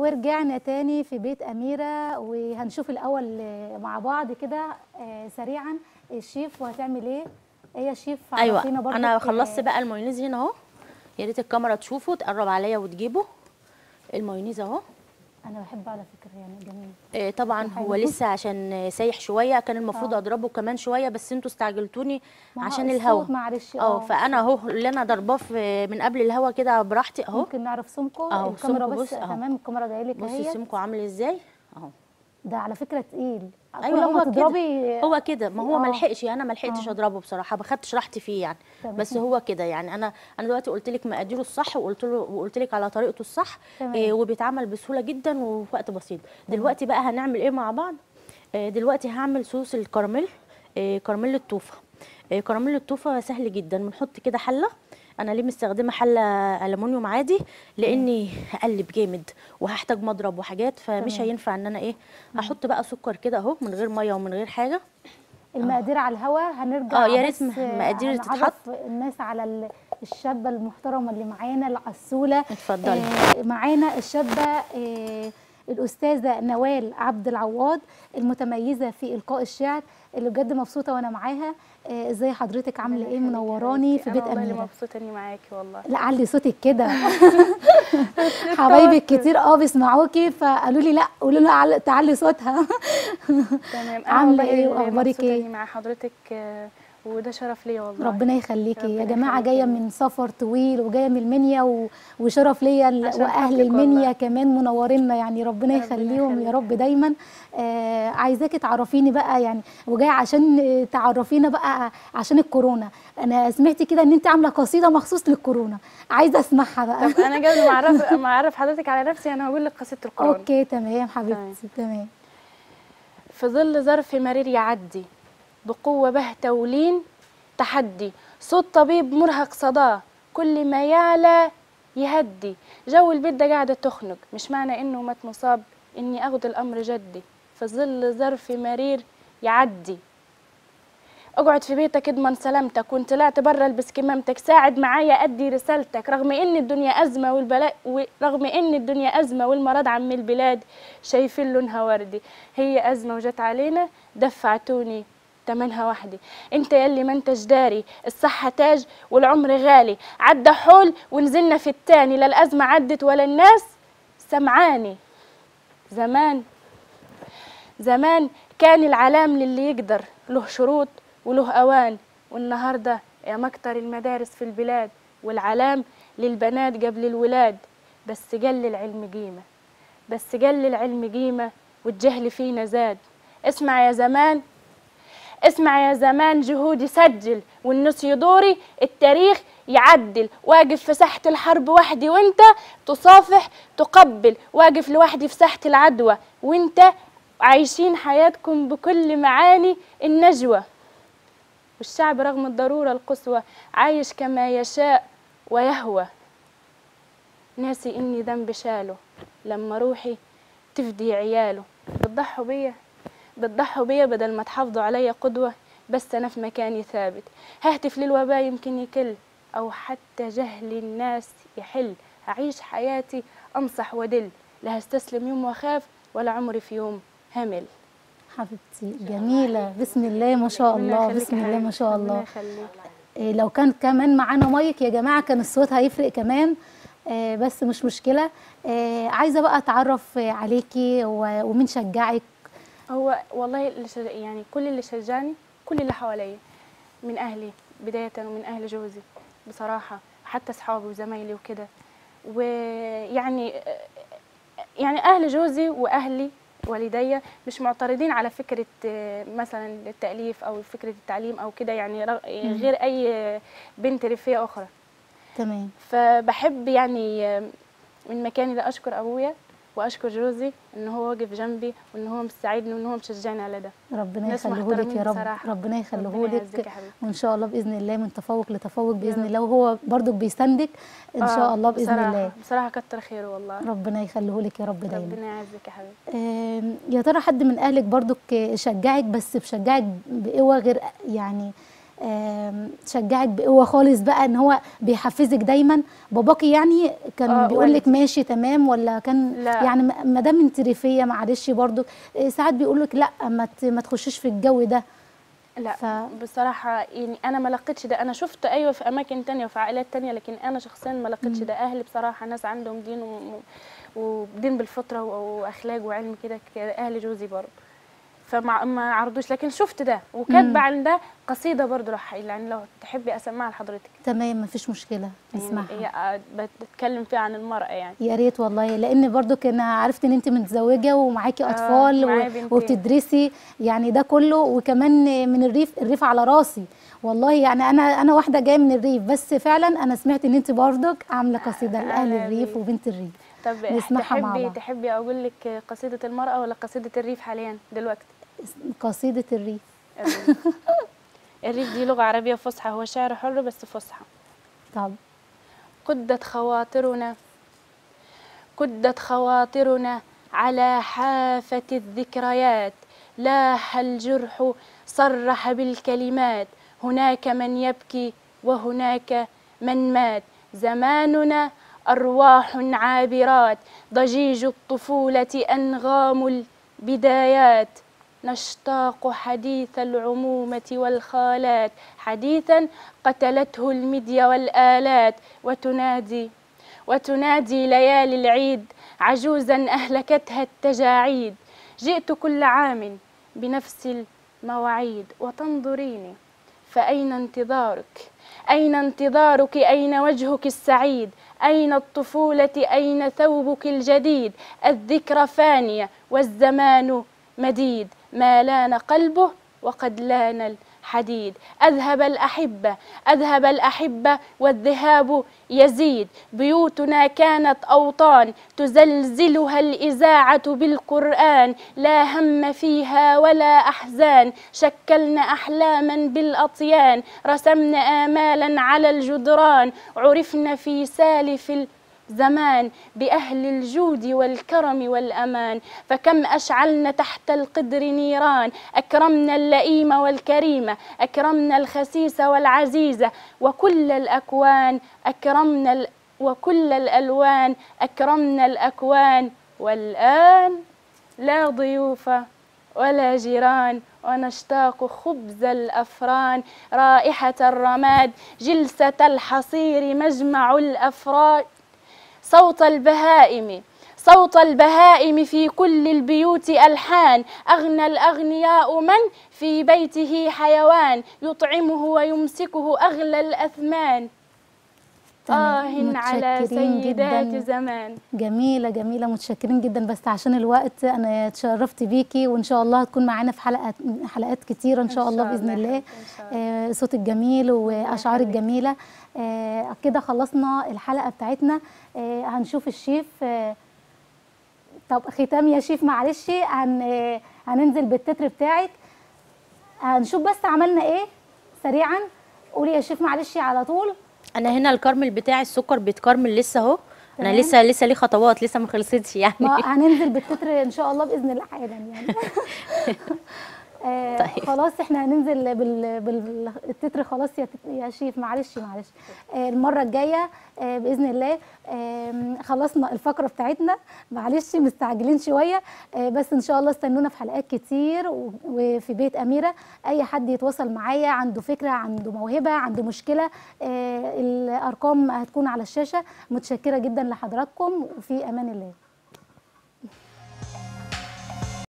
ورجعنا تاني في بيت أميرة وهنشوف الأول آه، مع بعض كده آه، سريعا الشيف وهتعمل ايه ايه يا شيف ايوه عرفينا برضك، انا آه، خلصت بقى المايونيز هنا اهو يا ريت الكاميرا تشوفه تقرب عليا وتجيبه المايونيز اهو انا بحبه على فكرة يعني جميل آه، طبعا حاجة. هو لسه عشان آه، سايح شويه كان المفروض آه. اضربه كمان شويه بس انتوا استعجلتوني ما هو عشان الصوت الهوا معلش اه فانا اهو اللي انا ضرباه في- من قبل الهوا كده براحتي اهو ممكن نعرف سمكه أهو، الكاميرا سمكه بس بص، أهو. تمام الكاميرا جايه لك بصي اهي سمكه عامل ازاي اهو ده على فكرة تقيل ايوه كل ما هو كده تضربي هو كده ما هو آه. ما لحقش انا ما لحقتش آه. اضربه بصراحه ما خدتش راحتي فيه يعني تمام. بس هو كده يعني انا انا دلوقتي قلت لك مقاديره الصح وقلت له وقلت لك على طريقته الصح تمام. إيه وبيتعمل بسهوله جدا وفي وقت بسيط دلوقتي بقى هنعمل ايه مع بعض إيه دلوقتي هعمل صوص الكراميل إيه كراميل التوفه إيه كراميل التوفه سهل جدا بنحط كده حله انا ليه مستخدمه حله الومنيوم عادي لاني هقلب جامد وهحتاج مضرب وحاجات فمش تمام. هينفع ان انا ايه احط بقى سكر كده اهو من غير ميه ومن غير حاجه المقادير على الهوا هنرجع آه، يا ريت بس م- مقادير هنعرف تتحط. الناس على ال- الشابه المحترمه اللي معانا العسوله اتفضلي. آه معانا الشابه آه الاستاذه نوال عبد العواض المتميزه في القاء الشعر اللي بجد مبسوطه وانا معاها آه، ازاي حضرتك عامله ايه منوراني في بيت انا والله اللي اميره مبسوطه اني معاكي والله لا علي صوتك كده حبايبك كتير اه بيسمعوكي فقالوا لي لا قولوا لها عل- تعلي صوتها تمام انا عاملة والله إيه اللي وأخبارك مبسوطة إيه؟ إني مع حضرتك آه، وده شرف ليا والله ربنا يخليكي يا ربنا جماعه يخليكي. جايه من سفر طويل وجايه من المنيا و... وشرف ليا ال- عشان واهل خاطرك المنيا والله. كمان منورينا يعني ربنا ربنا يخليهم يا يخليك. رب دايما آه عايزاكي تعرفيني بقى يعني وجايه عشان آه، تعرفينا بقى عشان الكورونا انا سمعت كده ان انت عامله قصيده مخصوص للكورونا عايزه اسمعها بقى طب انا قبل ما اعرف ما اعرف حضرتك على نفسي انا هقول لك قصه الكورونا اوكي تمام حبيبتي تمام في ظل ظرف مرير يعدي بقوة بهتة ولين تحدي صوت طبيب مرهق صداه كل ما يعلى يهدي جو البيت ده قاعدة تخنق مش معنى انه مات مصاب اني اخد الامر جدي في ظل ظرف مرير يعدي اقعد في بيتك اضمن سلامتك وان طلعت بره البس كمامتك ساعد معايا ادي رسالتك رغم ان الدنيا ازمه والبلاء رغم ان الدنيا ازمه والمرض عم البلاد شايفين لونها وردي هي ازمه وجت علينا دفعتوني تمنها وحدي انت يلي ما انتش داري الصحة تاج والعمر غالي عدى حول ونزلنا في التاني لا الأزمة عدت ولا الناس سمعاني زمان زمان كان العلام للي يقدر له شروط وله أوان والنهاردة يا مكتر المدارس في البلاد والعلام للبنات قبل الولاد بس قل العلم قيمة بس قل العلم قيمة والجهل فينا زاد اسمع يا زمان اسمع يا زمان جهودي سجل والناس يدوري التاريخ يعدل واقف في ساحة الحرب وحدي وانت تصافح تقبل واقف لوحدي في ساحة العدوى وانت عايشين حياتكم بكل معاني النجوى والشعب رغم الضرورة القصوى عايش كما يشاء ويهوى ناسي اني ذنب شاله لما روحي تفدي عياله بتضحوا بيا بتضحوا بيا بدل ما تحافظوا عليا قدوة بس أنا في مكاني ثابت ههتف للوباء يمكن يكل أو حتى جهل الناس يحل هعيش حياتي أنصح ودل لا هستسلم يوم وأخاف ولا عمري في يوم همل حبيبتي جميله بسم الله ما شاء ربنا الله يخليك بسم يا الله ما حبيبتي، شاء ربنا الله يخليك. إيه لو كان كمان معانا مايك يا جماعه كان الصوت هيفرق كمان آه بس مش مشكله آه عايزه بقى اتعرف آه، عليكي و- ومين شجعك هو والله اللي شج... يعني كل اللي شجعني كل اللي حواليا من اهلي بدايه ومن اهل جوزي بصراحه حتى اصحابي وزمايلي وكده ويعني يعني اهل جوزي واهلي والدي مش معترضين على فكره آه، مثلا التاليف او فكره التعليم او كده يعني رغ- غير اي بنت ريفيه اخرى تمام فبحب يعني آه، من مكاني ده اشكر ابويا واشكر جوزي ان هو واقف جنبي وان هو مساعدني وان هو مشجعني على ده ربنا ناس يخليهولك يا محترمين رب بصراحة. ربنا ربنا يخليهولك يعزك يا حبيبتي. وان شاء الله باذن الله من تفوق لتفوق باذن رب. الله وهو برضو بيساندك ان آه، شاء الله باذن بصراحة الله بصراحه كتر خيره والله ربنا يخليهولك يا رب دايما ربنا يعزك يا حبيبتي آم، يا ترى حد من اهلك برضك شجعك بس بشجعك بقوه غير يعني آم، شجعك بقوه خالص بقى ان هو بيحفزك دايما باباكي يعني كان آه، بيقول لك والدي. ماشي تمام ولا كان لا. يعني ما- ما دام انت ريفيه معلش برضو آه، ساعات بيقول لك لا ما ت- ما تخشيش في الجو ده لا ف- بصراحة يعني أنا ما لقيتش ده أنا شفت أيوة في أماكن تانية وفي عائلات تانية لكن أنا شخصيا ما لقيتش ده أهلي بصراحة ناس عندهم دين و... ودين بالفطرة و- وأخلاق وعلم كده كده أهل جوزي برضه فما ما عرضوش لكن شفت ده وكاتبة عن ده قصيدة برضه لو ح- يعني لو تحبي أسمعها لحضرتك تمام مفيش مشكله نسمعها يعني هي بتتكلم فيها عن المرأة يعني يا ريت والله لان برضو كنا عرفت ان انت متزوجه ومعاكي اطفال معايا و- بنتين. وبتدرسي يعني ده كله وكمان من الريف الريف على راسي والله يعني انا انا واحده جايه من الريف بس فعلا انا سمعت ان انت برضك عامله قصيده لاهل أنا الريف الريف. وبنت الريف طب نسمعها مع تحبي بعض. تحبي أقول لك قصيدة المرأة ولا قصيدة الريف حاليا دلوقتي قصيده الريف الريف. الريف دي لغة عربية فصحى هو شعر حر بس فصحى طب قدت خواطرنا قدت خواطرنا على حافة الذكريات لاح الجرح صرح بالكلمات هناك من يبكي وهناك من مات زماننا أرواح عابرات ضجيج الطفولة أنغام البدايات نشتاق حديث العمومة والخالات حديثا قتلته المديا والآلات وتنادي وتنادي ليالي العيد عجوزا أهلكتها التجاعيد جئت كل عام بنفس المواعيد وتنظريني فأين انتظارك أين انتظارك أين وجهك السعيد أين الطفولة أين ثوبك الجديد الذكرى فانية والزمان مديد ما لان قلبه وقد لان الحديد أذهب الأحبة أذهب الأحبة والذهاب يزيد بيوتنا كانت أوطان تزلزلها الإذاعة بالقرآن لا هم فيها ولا أحزان شكلنا أحلاما بالأطيان رسمنا آمالا على الجدران عرفنا في سالف زمان بأهل الجود والكرم والأمان فكم أشعلنا تحت القدر نيران أكرمنا اللئيم والكريمة أكرمنا الخسيس والعزيزة وكل الأكوان أكرمنا ال... وكل الألوان أكرمنا الأكوان والآن لا ضيوف ولا جيران ونشتاق خبز الأفران رائحة الرماد جلسة الحصير مجمع الأفراد صوت البهائم صوت البهائم في كل البيوت ألحان أغنى الأغنياء من في بيته حيوان يطعمه ويمسكه أغلى الأثمان آه تمام. على متشكرين سيدات جداً. زمان جميلة جميلة متشكرين جدا بس عشان الوقت أنا اتشرفت بيكي وإن شاء الله هتكون معانا في حلقات حلقات كتيرة إن شاء الله بإذن الله إن شاء الله. آه، صوتك جميل وأشعارك جميلة آه، كده خلصنا الحلقة بتاعتنا آه، هنشوف الشيف آه، طب ختام يا شيف معلش هن آه، هننزل بالتتر بتاعك هنشوف بس عملنا ايه سريعا قولي يا شيف معلش على طول انا هنا الكرمل بتاعي السكر بيتكرمل لسه اهو انا تمام. لسه لسه ليه خطوات لسه ما خلصتش يعني ما هننزل بالتتر ان شاء الله باذن الله حالا يعني آه طيب. خلاص احنا هننزل بال... بالتتر خلاص يا تت... يا شيف معلش معلش آه المره الجايه آه باذن الله آه خلصنا الفقره بتاعتنا معلش مستعجلين شويه آه بس ان شاء الله استنونا في حلقات كتير و... وفي بيت اميره اي حد يتواصل معايا عنده فكره عنده موهبه عنده مشكله آه الارقام هتكون على الشاشه متشكره جدا لحضراتكم وفي امان الله